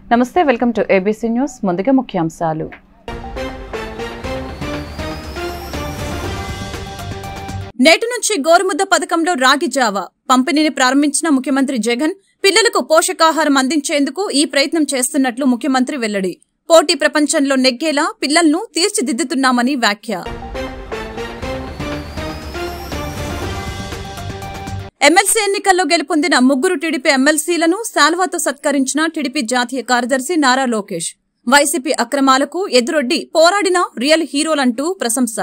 నమస్తే welcome to ABC news ముందుగా ముఖ్యాంశాలు నేటి నుంచి గోరుముద్ద పథకంలో రాగి జావ పంపిణీని ప్రారంభించిన ముఖ్యమంత్రి జగన్ పిల్లలకు పోషకాహారం అందించేందుకు ఈ ప్రయత్నం చేస్తున్నట్లు ముఖ్యమంత్రి వెల్లడి పోటీ ప్రపంచంలో నెగ్గేలా పిల్లలను తీర్చిదిద్దుతున్నామని వ్యాఖ్య ఎమ్మెల్సీ ఎన్నికల్లో గెలుపొందిన ముగ్గురు టీడీపీ ఎమ్మెల్సీలను శాల్వాతో సత్కరించిన టీడీపీ జాతీయ కార్యదర్శి నారా లోకేష్ వైసీపీ అక్రమాలకు ఎదురొడ్డి పోరాడిన రియల్ హీరోలంటూ ప్రశంస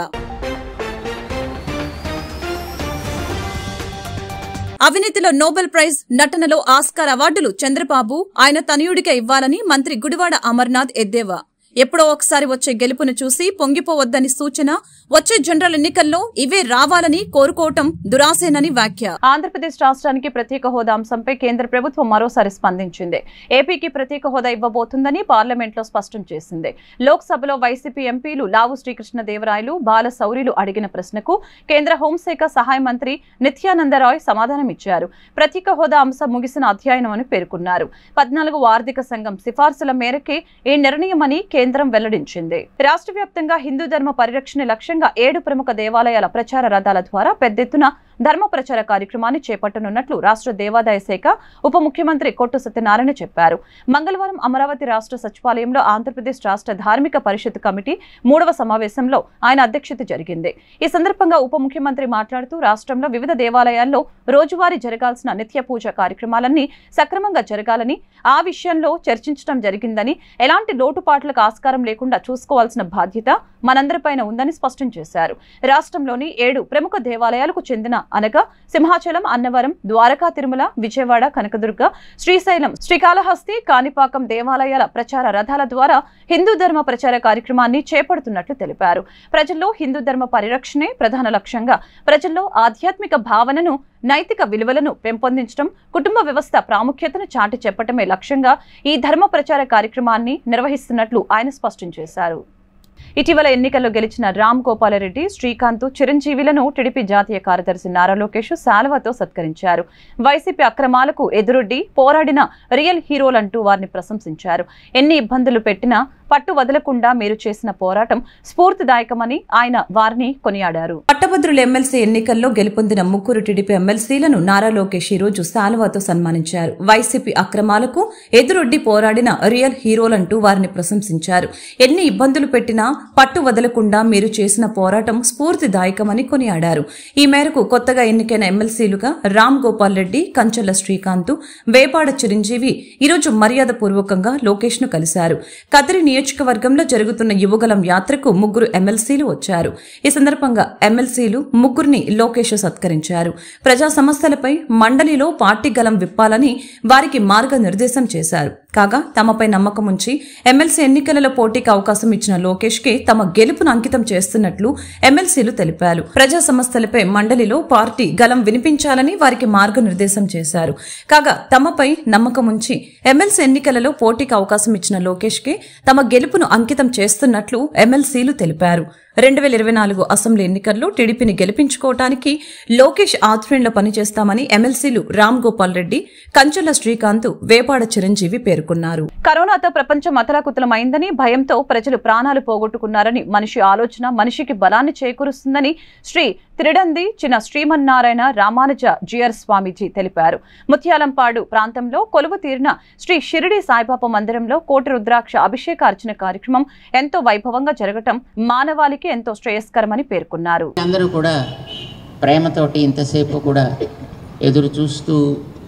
అవినీతిలో నోబెల్ ప్రైజ్ నటనలో ఆస్కార్ అవార్డులు చంద్రబాబు ఆయన తనయుడిగా ఇవ్వాలని మంత్రి గుడివాడ అమర్నాథ్ ఎద్దేవా ఎప్పుడో ఒకసారి వచ్చే గెలుపును చూసి పొంగిపోవద్దని సూచన వచ్చే జనరల్ ఎన్నికల్లో ఇవే రావాలని కోరుకోవటం దురాసేనని వ్యాఖ్య ఆంధ్రప్రదేశ్ రాష్ట్రానికి ప్రత్యేక హోదా అంశంపై కేంద్ర ప్రభుత్వం మరోసారి స్పందించింది ఏపీకి ప్రత్యేక హోదా ఇవ్వబోతుందని పార్లమెంట్లో స్పష్టం చేసింది లోక్సభలో వైసీపీ ఎంపీలు లావు శ్రీకృష్ణదేవరాయలు బాల సౌరిలు అడిగిన ప్రశ్నకు కేంద్ర హోంశాఖ సహాయ మంత్రి నిత్యానందరాయ్ సమాధానమిచ్చారు ప్రత్యేక హోదా అంశం ముగిసిన అధ్యయనం అని పేర్కొన్నారు పద్నాలుగు ఆర్థిక సంఘం సిఫార్సుల మేరకే ఈ నిర్ణయమని కేంద్రం వెల్లడించింది రాష్ట్ర వ్యాప్తంగా హిందూ ధర్మ పరిరక్షణ లక్ష్యంగా ఏడు ప్రముఖ దేవాలయాల ప్రచార రథాల ద్వారా పెద్ద ఎత్తున ధర్మ ప్రచార కార్యక్రమాన్ని చేపట్టనున్నట్లు రాష్ట్ర దేవాదాయ శాఖ ఉప ముఖ్యమంత్రి కొట్టు సత్యనారాయణ చెప్పారు మంగళవారం అమరావతి రాష్ట్ర సచివాలయంలో ఆంధ్రప్రదేశ్ రాష్ట్ర ధార్మిక పరిషత్ కమిటీ మూడవ సమావేశంలో ఆయన అధ్యక్షత జరిగింది ఈ సందర్భంగా ఉప ముఖ్యమంత్రి మాట్లాడుతూ రాష్ట్రంలో వివిధ దేవాలయాల్లో రోజువారీ జరగాల్సిన నిత్య పూజ కార్యక్రమాలన్నీ సక్రమంగా జరగాలని ఆ విషయంలో చర్చించడం జరిగిందని ఎలాంటి లోటుపాట్లకు ఆస్కారం లేకుండా చూసుకోవాల్సిన బాధ్యత మనందరిపైన ఉందని స్పష్టం చేశారు రాష్ట్రంలోని ఏడు ప్రముఖ దేవాలయాలకు చెందిన అనగా సింహాచలం అన్నవరం ద్వారకా తిరుమల విజయవాడ కనకదుర్గ శ్రీశైలం శ్రీకాళహస్తి కాణిపాకం దేవాలయాల ప్రచార రథాల ద్వారా హిందూ ధర్మ ప్రచార కార్యక్రమాన్ని చేపడుతున్నట్లు తెలిపారు ప్రజల్లో హిందూ ధర్మ పరిరక్షణే ప్రధాన లక్ష్యంగా ప్రజల్లో ఆధ్యాత్మిక భావనను నైతిక విలువలను పెంపొందించడం కుటుంబ వ్యవస్థ ప్రాముఖ్యతను చాటి చెప్పటమే లక్ష్యంగా ఈ ధర్మ ప్రచార కార్యక్రమాన్ని నిర్వహిస్తున్నట్లు ఆయన స్పష్టం చేశారు ఇటీవల ఎన్నికల్లో గెలిచిన రామ్ గోపాలరెడ్డి శ్రీకాంత్ చిరంజీవిలను టీడీపీ జాతీయ కార్యదర్శి నారా లోకేష్ శాలువతో సత్కరించారు వైసీపీ అక్రమాలకు ఎదురొడ్డి పోరాడిన రియల్ హీరోలంటూ వారిని ప్రశంసించారు ఎన్ని ఇబ్బందులు పెట్టినా పట్టు వదలకుండా మీరు చేసిన పోరాటం స్ఫూర్తిదాయకమని ఆయన వారిని కొనియాడారు పట్టభద్రుల ఎమ్మెల్సీ ఎన్నికల్లో గెలుపొందిన ముగ్గురు టీడీపీ ఎమ్మెల్సీలను నారా లోకేష్ ఈ రోజు శాలువాతో సన్మానించారు వైసీపీ అక్రమాలకు ఎదురొడ్డి పోరాడిన రియల్ హీరోలంటూ వారిని ప్రశంసించారు ఎన్ని ఇబ్బందులు పెట్టినా పట్టు వదలకుండా మీరు చేసిన పోరాటం స్ఫూర్తిదాయకమని కొనియాడారు ఈ మేరకు కొత్తగా ఎన్నికైన ఎమ్మెల్సీలుగా రామ్ గోపాల్ రెడ్డి కంచర్ల శ్రీకాంత్ వేపాడ చిరంజీవి ఈరోజు మర్యాదపూర్వకంగా లోకేష్ ను కలిశారు కదిరి నియోజకవర్గంలో జరుగుతున్న యువగలం యాత్రకు ముగ్గురు ఎమ్మెల్సీలు వచ్చారు ఈ సందర్భంగా ఎమ్మెల్సీలు ముగ్గురిని లోకేష్ సత్కరించారు ప్రజా సమస్యలపై మండలిలో పార్టీ గలం విప్పాలని వారికి మార్గనిర్దేశం చేశారు కాగా తమపై నమ్మకం ఉంచి ఎమ్మెల్సీ ఎన్నికలలో పోటీకి అవకాశం ఇచ్చిన లోకేష్ కి తమ గెలుపును అంకితం చేస్తున్నట్లు ఎమ్మెల్సీలు తెలిపారు ప్రజా సమస్యలపై మండలిలో పార్టీ గలం వినిపించాలని వారికి మార్గనిర్దేశం చేశారు కాగా తమపై నమ్మకం ఉంచి ఎమ్మెల్సీ ఎన్నికలలో పోటీకి అవకాశం ఇచ్చిన లోకేష్ కి తమ గెలుపును అంకితం చేస్తున్నట్లు ఎమ్మెల్సీలు తెలిపారు రెండు వేల ఇరవై నాలుగు అసెంబ్లీ ఎన్నికల్లో టీడీపీని గెలిపించుకోవటానికి లోకేష్ ఆధ్వర్యంలో పనిచేస్తామని ఎమ్మెల్సీలు రామ్ గోపాల్ రెడ్డి కంచెల శ్రీకాంత్ వేపాడ చిరంజీవి పేర్కొన్నారు కరోనాతో ప్రపంచం అతలాకుతలమైందని భయంతో ప్రజలు ప్రాణాలు పోగొట్టుకున్నారని మనిషి ఆలోచన మనిషికి బలాన్ని చేకూరుస్తుందని శ్రీ త్రిడంది చిన శ్రీమన్నారాయణ రామానుజ జియర్ స్వామీజీ తెలిపారు ముత్యాలంపాడు ప్రాంతంలో కొలువు తీరిన శ్రీ షిరిడి సాయిబాబా మందిరంలో కోటి రుద్రాక్ష అభిషేక అర్చన కార్యక్రమం ఎంతో వైభవంగా జరగటం మానవాళికి ఎంతో శ్రేయస్కరమని పేర్కొన్నారు అందరూ కూడా ప్రేమతోటి ఇంతసేపు కూడా ఎదురు చూస్తూ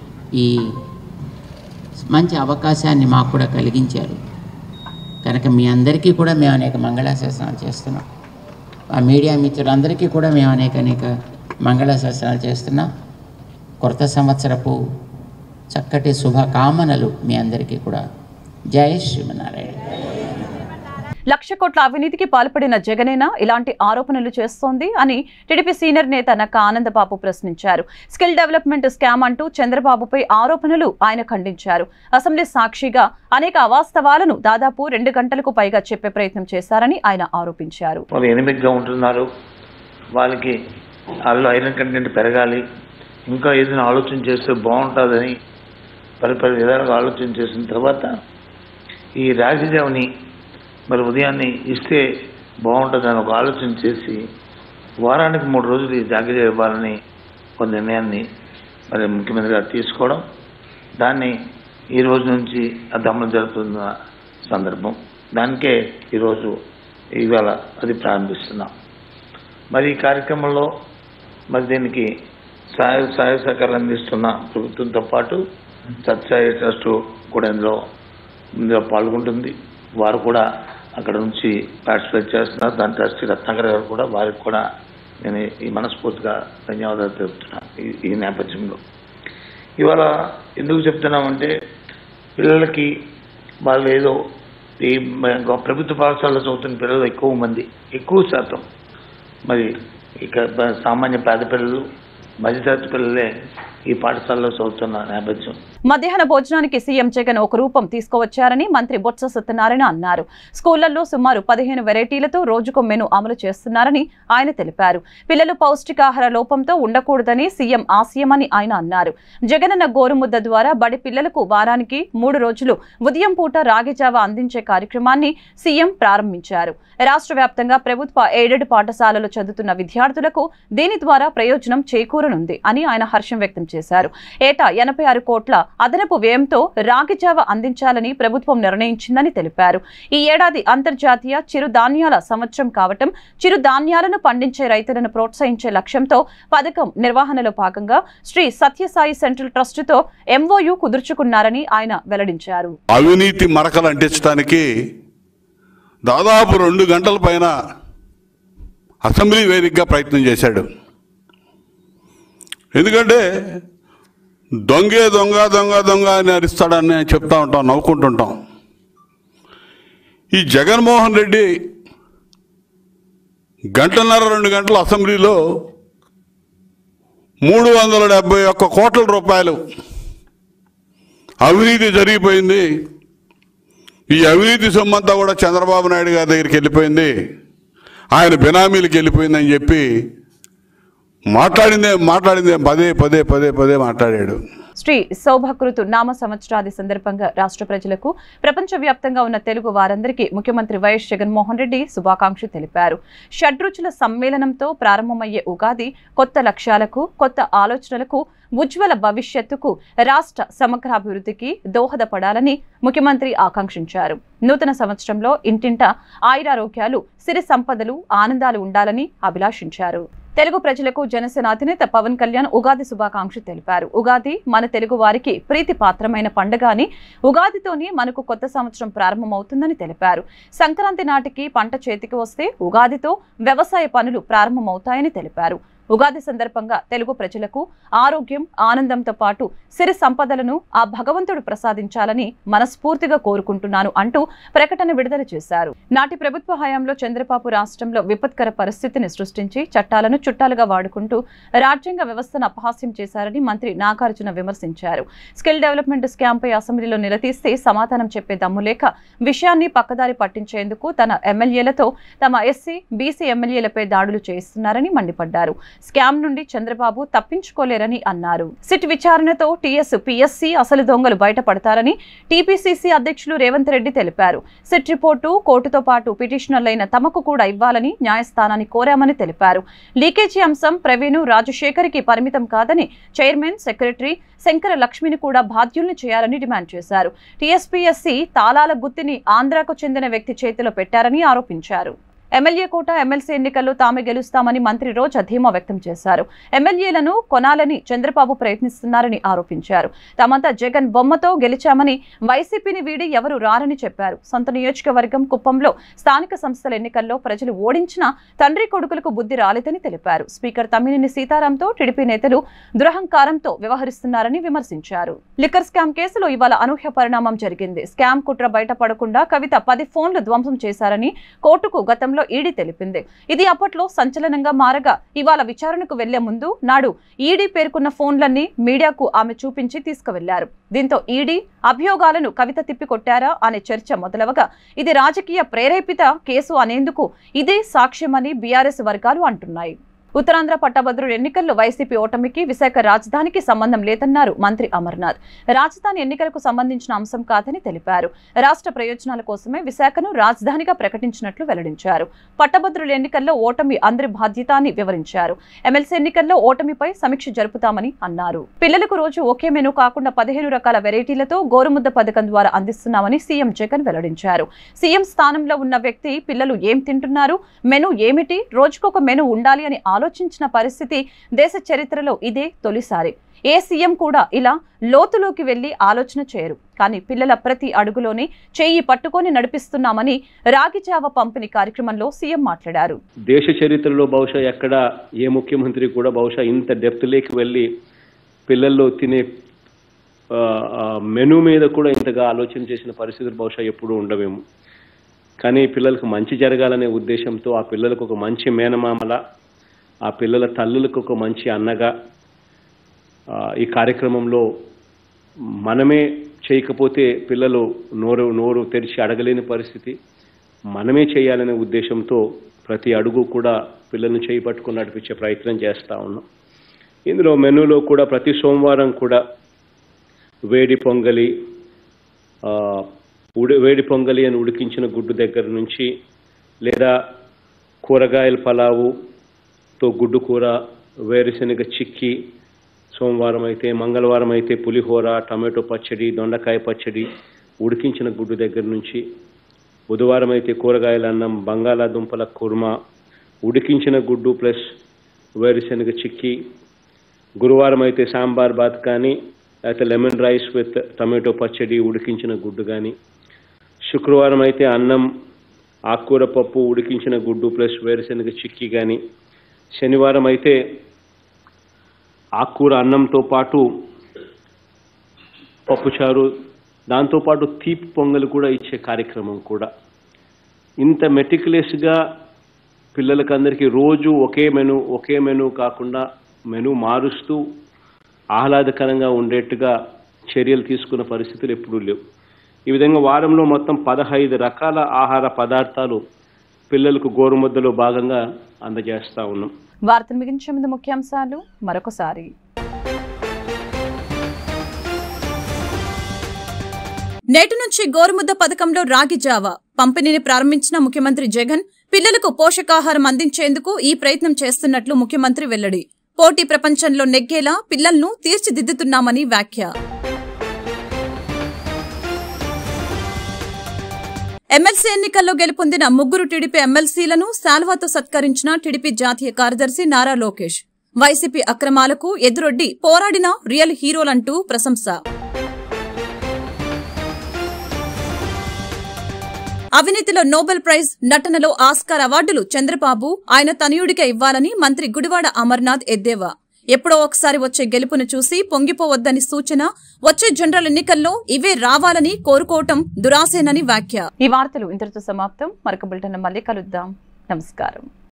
ఈ మంచి అవకాశాన్ని మాకు కూడా కలిగించారు కనుక మీ అందరికీ కూడా మేము అనేక మంగళాశాసనాలు చేస్తున్నాం ఆ మీడియా మిత్రులందరికీ కూడా మేము అనేక అనేక మంగళాశాసనాలు చేస్తున్నాం కొత్త సంవత్సరపు చక్కటి శుభకామనలు మీ అందరికీ కూడా జై శ్రీమన్నారాయణ లక్ష కోట్ల అవినీతికి పాల్పడిన జగనేనా ఇలాంటి ఆరోపణలు చేస్తోంది అని టీడీపీ సీనియర్ నేత నక్క ఆనందబాబు ప్రశ్నించారు స్కిల్ డెవలప్మెంట్ స్కామ్ అంటూ చంద్రబాబుపై ఆరోపణలు ఆయన ఖండించారు అసెంబ్లీ సాక్షిగా అనేక అవాస్తవాలను దాదాపు రెండు గంటలకు పైగా చెప్పే ప్రయత్నం చేశారని ఆయన ఆరోపించారు వాళ్ళు ఎనిమిగ్గా ఉంటున్నారు వాళ్ళకి వాళ్ళు ఐరన్ కంటెంట్ పెరగాలి ఇంకా ఏదైనా ఆలోచన చేస్తే బాగుంటుందని పలు పలు విధాలుగా ఆలోచన చేసిన తర్వాత ఈ రాజీజావుని మరి ఉదయాన్నే ఇస్తే బాగుంటుందని ఒక ఆలోచన చేసి వారానికి మూడు రోజులు ఈ జాగ్రత్త ఇవ్వాలని ఒక నిర్ణయాన్ని మరి ముఖ్యమంత్రి గారు తీసుకోవడం దాన్ని ఈ రోజు నుంచి అమలు జరుపుతున్న సందర్భం దానికే ఈరోజు ఇవాళ అది ప్రారంభిస్తున్నాం మరి ఈ కార్యక్రమంలో మరి దీనికి సహాయ సహాయ సహకారాలు అందిస్తున్న ప్రభుత్వంతో పాటు సత్సాయి ట్రస్ట్ కూడా ఇందులో ఇందులో పాల్గొంటుంది వారు కూడా అక్కడ నుంచి పార్టిసిపేట్ చేస్తున్నారు దాని ట్రస్టీ రత్నాకర్ గారు కూడా వారికి కూడా నేను ఈ మనస్ఫూర్తిగా ధన్యవాదాలు తెలుపుతున్నాను ఈ ఈ నేపథ్యంలో ఇవాళ ఎందుకు చెప్తున్నామంటే పిల్లలకి వాళ్ళు ఏదో ఈ మ- ప్రభుత్వ పాఠశాలలో చదువుతున్న పిల్లలు ఎక్కువ మంది ఎక్కువ శాతం మరి ఇక బ- సామాన్య పేద పిల్లలు మధ్యతరగతి పిల్లలే ఈ పాఠశాలలో చదువుతున్న నేపథ్యం మధ్యాహ్న భోజనానికి సీఎం జగన్ ఒక రూపం తీసుకువచ్చారని మంత్రి బొత్స సత్యనారాయణ అన్నారు స్కూళ్లలో సుమారు పదిహేను వెరైటీలతో రోజుకో మెను అమలు చేస్తున్నారని ఆయన తెలిపారు పిల్లలు పౌష్టికాహార లోపంతో ఉండకూడదని సీఎం ఆశయమని ఆయన అన్నారు జగనన్న గోరుముద్ద ద్వారా బడి పిల్లలకు వారానికి మూడు రోజులు ఉదయం పూట రాగిజావ అందించే కార్యక్రమాన్ని సీఎం ప్రారంభించారు రాష్ట్ర వ్యాప్తంగా ప్రభుత్వ ఎయిడెడ్ పాఠశాలలో చదువుతున్న విద్యార్థులకు దీని ద్వారా ప్రయోజనం చేకూరనుంది అని ఆయన హర్షం వ్యక్తం చేశారు ఏటా ఎనభై ఆరు కోట్ల అదనపు వ్యయంతో రాగిజావ అందించాలని ప్రభుత్వం నిర్ణయించిందని తెలిపారు ఈ ఏడాది అంతర్జాతీయ చిరుధాన్యాల సంవత్సరం కావటం చిరుధాన్యాలను పండించే రైతులను ప్రోత్సహించే లక్ష్యంతో పథకం నిర్వహణలో భాగంగా శ్రీ సత్యసాయి సెంట్రల్ ట్రస్టుతో ఎంఓయు కుదుర్చుకున్నారని ఆయన వెల్లడించారు అవినీతి మరకలు అంటించడానికి దాదాపు రెండు గంటల పైన అసెంబ్లీ వేదికగా ప్రయత్నం చేశాడు ఎందుకంటే దొంగే దొంగ దొంగ దొంగ అని అరిస్తాడని చెప్తా ఉంటాం నవ్వుకుంటుంటాం ఈ జగన్మోహన్ రెడ్డి గంటన్నర రెండు గంటల అసెంబ్లీలో మూడు వందల డెబ్బై ఒక్క కోట్ల రూపాయలు అవినీతి జరిగిపోయింది ఈ అవినీతి సొమ్మంతా కూడా చంద్రబాబు నాయుడు గారి దగ్గరికి వెళ్ళిపోయింది ఆయన బినామీలకు వెళ్ళిపోయిందని చెప్పి మాట్లాడిందే మాట్లాడిందే పదే పదే పదే పదే మాట్లాడాడు శ్రీ సౌభకృతు నామ సంవత్సరాది సందర్భంగా రాష్ట్ర ప్రజలకు ప్రపంచవ్యాప్తంగా ఉన్న తెలుగు వారందరికీ ముఖ్యమంత్రి వైఎస్ జగన్మోహన్ రెడ్డి శుభాకాంక్షలు తెలిపారు షడ్రుచుల సమ్మేళనంతో ప్రారంభమయ్యే ఉగాది కొత్త లక్ష్యాలకు కొత్త ఆలోచనలకు ఉజ్వల భవిష్యత్తుకు రాష్ట్ర సమగ్రాభివృద్ధికి దోహదపడాలని ముఖ్యమంత్రి ఆకాంక్షించారు నూతన సంవత్సరంలో ఇంటింట ఆయురారోగ్యాలు సిరి సంపదలు ఆనందాలు ఉండాలని అభిలాషించారు తెలుగు ప్రజలకు జనసేన అధినేత పవన్ కళ్యాణ్ ఉగాది శుభాకాంక్షలు తెలిపారు ఉగాది మన తెలుగు వారికి ప్రీతి పాత్రమైన పండుగ అని ఉగాదితోనే మనకు కొత్త సంవత్సరం ప్రారంభమవుతుందని తెలిపారు సంక్రాంతి నాటికి పంట చేతికి వస్తే ఉగాదితో వ్యవసాయ పనులు ప్రారంభమవుతాయని తెలిపారు ఉగాది సందర్భంగా తెలుగు ప్రజలకు ఆరోగ్యం ఆనందంతో పాటు సిరి సంపదలను ఆ భగవంతుడు ప్రసాదించాలని మనస్ఫూర్తిగా కోరుకుంటున్నాను అంటూ ప్రకటన విడుదల చేశారు నాటి ప్రభుత్వ హయాంలో చంద్రబాబు రాష్ట్రంలో విపత్కర పరిస్థితిని సృష్టించి చట్టాలను చుట్టాలుగా వాడుకుంటూ రాజ్యాంగ వ్యవస్థను అపహాస్యం చేశారని మంత్రి నాగార్జున విమర్శించారు స్కిల్ డెవలప్మెంట్ స్కామ్ పై అసెంబ్లీలో నిలదీస్తే సమాధానం చెప్పే దమ్ము లేక విషయాన్ని పక్కదారి పట్టించేందుకు తన ఎమ్మెల్యేలతో తమ ఎస్సీ బీసీ ఎమ్మెల్యేలపై దాడులు చేయిస్తున్నారని మండిపడ్డారు స్కామ్ నుండి చంద్రబాబు తప్పించుకోలేరని అన్నారు సిట్ విచారణతో టీఎస్ పిఎస్సి అసలు దొంగలు బయటపడతారని టీపీసీసీ అధ్యక్షులు రేవంత్ రెడ్డి తెలిపారు సిట్ రిపోర్టు కోర్టుతో పాటు పిటిషనర్లైన తమకు కూడా ఇవ్వాలని న్యాయస్థానాన్ని కోరామని తెలిపారు లీకేజీ అంశం ప్రవీణు రాజశేఖర్కి పరిమితం కాదని చైర్మన్ సెక్రటరీ శంకర లక్ష్మిని కూడా బాధ్యుల్ని చేయాలని డిమాండ్ చేశారు టీఎస్పీఎస్సీ తాళాల గుత్తిని ఆంధ్రాకు చెందిన వ్యక్తి చేతిలో పెట్టారని ఆరోపించారు ఎమ్మెల్యే కోట ఎమ్మెల్సీ ఎన్నికల్లో తామే గెలుస్తామని మంత్రి రోజా ధీమా వ్యక్తం చేశారు ఎమ్మెల్యేలను కొనాలని చంద్రబాబు ప్రయత్నిస్తున్నారని ఆరోపించారు తమంతా జగన్ బొమ్మతో గెలిచామని వైసీపీని వీడి ఎవరు రారని చెప్పారు సొంత నియోజకవర్గం కుప్పంలో స్థానిక సంస్థల ఎన్నికల్లో ప్రజలు ఓడించిన తండ్రి కొడుకులకు బుద్ధి రాలేదని తెలిపారు స్పీకర్ తమ్మినేని సీతారాంతో టీడీపీ నేతలు దురహంకారంతో వ్యవహరిస్తున్నారని విమర్శించారు లిక్కర్ స్కామ్ కేసులో ఇవాళ అనూహ్య పరిణామం జరిగింది స్కామ్ కుట్ర బయటపడకుండా కవిత పది ఫోన్లు ధ్వంసం చేశారని కోర్టుకు గతంలో ఈడీ తెలిపింది ఇది అప్పట్లో సంచలనంగా మారగా ఇవాళ విచారణకు వెళ్లే ముందు నాడు ఈడీ పేర్కొన్న ఫోన్లన్నీ మీడియాకు ఆమె చూపించి తీసుకువెళ్లారు దీంతో ఈడీ అభియోగాలను కవిత తిప్పికొట్టారా అనే చర్చ మొదలవగా ఇది రాజకీయ ప్రేరేపిత కేసు అనేందుకు ఇదే సాక్ష్యమని బీఆర్ఎస్ వర్గాలు అంటున్నాయి ఉత్తరాంధ్ర పట్టభద్రుల ఎన్నికల్లో వైసీపీ ఓటమికి విశాఖ రాజధానికి సంబంధం లేదన్నారు మంత్రి అమర్నాథ్ రాజధాని ఎన్నికలకు సంబంధించిన అంశం కాదని తెలిపారు రాష్ట్ర ప్రయోజనాల కోసమే విశాఖను రాజధానిగా ప్రకటించినట్లు వెల్లడించారు పట్టభద్రుల ఎన్నికల్లో ఓటమి అందరి బాధ్యత అని వివరించారు ఎమ్మెల్సీ ఎన్నికల్లో ఓటమిపై సమీక్ష జరుపుతామని అన్నారు పిల్లలకు రోజు ఒకే మెనూ కాకుండా పదిహేను రకాల వెరైటీలతో గోరుముద్ద పథకం ద్వారా అందిస్తున్నామని సీఎం జగన్ వెల్లడించారు సీఎం స్థానంలో ఉన్న వ్యక్తి పిల్లలు ఏం తింటున్నారు మెనూ ఏమిటి రోజుకొక మెనూ ఉండాలి అని ఆలోచించిన పరిస్థితి దేశ చరిత్రలో ఇదే తొలిసారి ఏ సీఎం కూడా ఇలా లోతులోకి వెళ్లి ఆలోచన చేయరు కానీ పిల్లల ప్రతి అడుగులోనే చెయ్యి పట్టుకొని నడిపిస్తున్నామని రాగిజావ పంపిణీ కార్యక్రమంలో సీఎం మాట్లాడారు దేశ చరిత్రలో బహుశా ఎక్కడ ఏ ముఖ్యమంత్రి కూడా బహుశా ఇంత డెప్త్లోకి వెళ్ళి పిల్లల్లో తినే ఆ, ఆ, మెనూ మీద కూడా ఇంతగా ఆలోచన చేసిన పరిస్థితులు బహుశా ఎప్పుడూ ఉండవేమో కానీ పిల్లలకు మంచి జరగాలనే ఉద్దేశంతో ఆ పిల్లలకు ఒక మంచి మేనమామల ఆ పిల్లల తల్లులకు ఒక మంచి అన్నగా ఆ, ఈ కార్యక్రమంలో మనమే చేయకపోతే పిల్లలు నోరు నోరు తెరిచి అడగలేని పరిస్థితి మనమే చేయాలనే ఉద్దేశంతో ప్రతి అడుగు కూడా పిల్లల్ని చేయి పట్టుకుని నడిపించే ప్రయత్నం చేస్తూ ఉన్నాం ఇందులో మెనూలో కూడా ప్రతి సోమవారం కూడా వేడి పొంగలి ఆ, ఉడి వేడి పొంగలి అని ఉడికించిన గుడ్డు దగ్గర నుంచి లేదా కూరగాయల పలావుతో గుడ్డు కూర వేరుశనగ చిక్కి సోమవారం అయితే మంగళవారం అయితే పులిహోర టమాటో పచ్చడి దొండకాయ పచ్చడి ఉడికించిన గుడ్డు దగ్గర నుంచి బుధవారం అయితే కూరగాయల అన్నం బంగాళాదుంపల కుర్మా ఉడికించిన గుడ్డు ప్లస్ వేరుశనగ చిక్కి గురువారం అయితే సాంబార్ బాత్ కానీ లేకపోతే లెమన్ రైస్ విత్ టమాటో పచ్చడి ఉడికించిన గుడ్డు కానీ శుక్రవారం అయితే అన్నం ఆకుకూర పప్పు ఉడికించిన గుడ్డు ప్లస్ వేరుశనగ చిక్కి కానీ శనివారం అయితే ఆకుకూర అన్నంతో పాటు పప్పుచారు దాంతోపాటు తీపి పొంగల్ కూడా ఇచ్చే కార్యక్రమం కూడా ఇంత మెటికులస్గా పిల్లలకందరికీ రోజు ఒకే మెను ఒకే మెను కాకుండా మెను మారుస్తూ ఆహ్లాదకరంగా ఉండేట్టుగా చర్యలు తీసుకున్న పరిస్థితులు ఎప్పుడూ లేవు ఈ విధంగా వారంలో మొత్తం పదహైదు రకాల ఆహార పదార్థాలు పిల్లలకు గోరుముద్దలో భాగంగా అందజేస్తా ఉన్నాం వార్తలు ముగించే ముందు ముఖ్యాంశాలు మరొకసారి నేటి నుంచి గోరుముద్ద పథకంలో రాగి జావ పంపిణీని ప్రారంభించిన ముఖ్యమంత్రి జగన్ పిల్లలకు పోషకాహారం అందించేందుకు ఈ ప్రయత్నం చేస్తున్నట్లు ముఖ్యమంత్రి వెల్లడి పోటీ ప్రపంచంలో నెగ్గేలా పిల్లలను తీర్చిదిద్దుతున్నామని వ్యాఖ్య ఎమ్మెల్సీ ఎన్నికల్లో గెలుపొందిన ముగ్గురు టీడీపీ ఎమ్మెల్సీలను శాల్వాతో సత్కరించిన టీడీపీ జాతీయ కార్యదర్శి నారా లోకేష్ వైసీపీ అక్రమాలకు ఎదురొడ్డి పోరాడిన రియల్ హీరోలంటూ ప్రశంస అవినీతిలో నోబెల్ ప్రైజ్ నటనలో ఆస్కార్ అవార్డులు చంద్రబాబు ఆయన తనయుడిగా ఇవ్వాలని మంత్రి గుడివాడ అమర్నాథ్ ఎద్దేవా ఎప్పుడో ఒకసారి వచ్చే గెలుపును చూసి పొంగిపోవద్దని సూచన వచ్చే జనరల్ ఎన్నికల్లో ఇవే రావాలని కోరుకోవటం దురాసేనని వ్యాఖ్య ఈ వార్తలు ఇంతటితో సమాప్తం మరొక బులెటిన్ మళ్ళీ కలుద్దాం నమస్కారం